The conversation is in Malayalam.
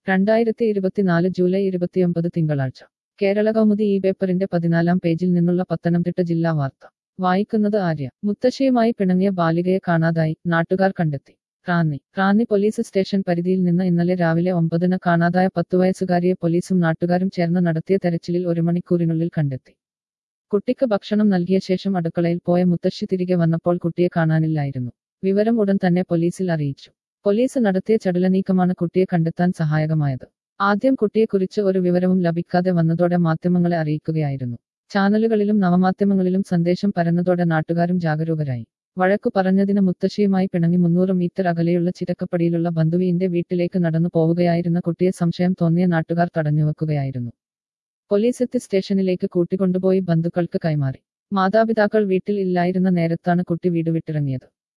രണ്ടായിരത്തി ഇരുപത്തിനാല് ജൂലൈ ഇരുപത്തിയൊമ്പത് തിങ്കളാഴ്ച കേരള കൗമുദി ഈ പേപ്പറിന്റെ പതിനാലാം പേജിൽ നിന്നുള്ള പത്തനംതിട്ട ജില്ലാ വാർത്ത വായിക്കുന്നത് ആര്യ മുത്തശ്ശിയുമായി പിണങ്ങിയ ബാലികയെ കാണാതായി നാട്ടുകാർ കണ്ടെത്തി റാന്നി റാന്നി പോലീസ് സ്റ്റേഷൻ പരിധിയിൽ നിന്ന് ഇന്നലെ രാവിലെ ഒമ്പതിന് കാണാതായ പത്തുവയസ്സുകാരിയെ പോലീസും നാട്ടുകാരും ചേർന്ന് നടത്തിയ തെരച്ചിലിൽ ഒരു മണിക്കൂറിനുള്ളിൽ കണ്ടെത്തി കുട്ടിക്ക് ഭക്ഷണം നൽകിയ ശേഷം അടുക്കളയിൽ പോയ മുത്തശ്ശി തിരികെ വന്നപ്പോൾ കുട്ടിയെ കാണാനില്ലായിരുന്നു വിവരം ഉടൻ തന്നെ പോലീസിൽ അറിയിച്ചു പോലീസ് നടത്തിയ ചടുലനീക്കമാണ് കുട്ടിയെ കണ്ടെത്താൻ സഹായകമായത് ആദ്യം കുട്ടിയെക്കുറിച്ച് ഒരു വിവരവും ലഭിക്കാതെ വന്നതോടെ മാധ്യമങ്ങളെ അറിയിക്കുകയായിരുന്നു ചാനലുകളിലും നവമാധ്യമങ്ങളിലും സന്ദേശം പരന്നതോടെ നാട്ടുകാരും ജാഗരൂകരായി വഴക്കു പറഞ്ഞതിന് മുത്തശ്ശിയുമായി പിണങ്ങി മുന്നൂറ് മീറ്റർ അകലെയുള്ള ചിരക്കപ്പടിയിലുള്ള ബന്ധുവിന്റെ വീട്ടിലേക്ക് നടന്നു പോവുകയായിരുന്ന കുട്ടിയെ സംശയം തോന്നിയ നാട്ടുകാർ തടഞ്ഞുവെക്കുകയായിരുന്നു പോലീസ് എത്തി സ്റ്റേഷനിലേക്ക് കൂട്ടിക്കൊണ്ടുപോയി ബന്ധുക്കൾക്ക് കൈമാറി മാതാപിതാക്കൾ വീട്ടിൽ ഇല്ലായിരുന്ന നേരത്താണ് കുട്ടി വീട് വിട്ടിറങ്ങിയത്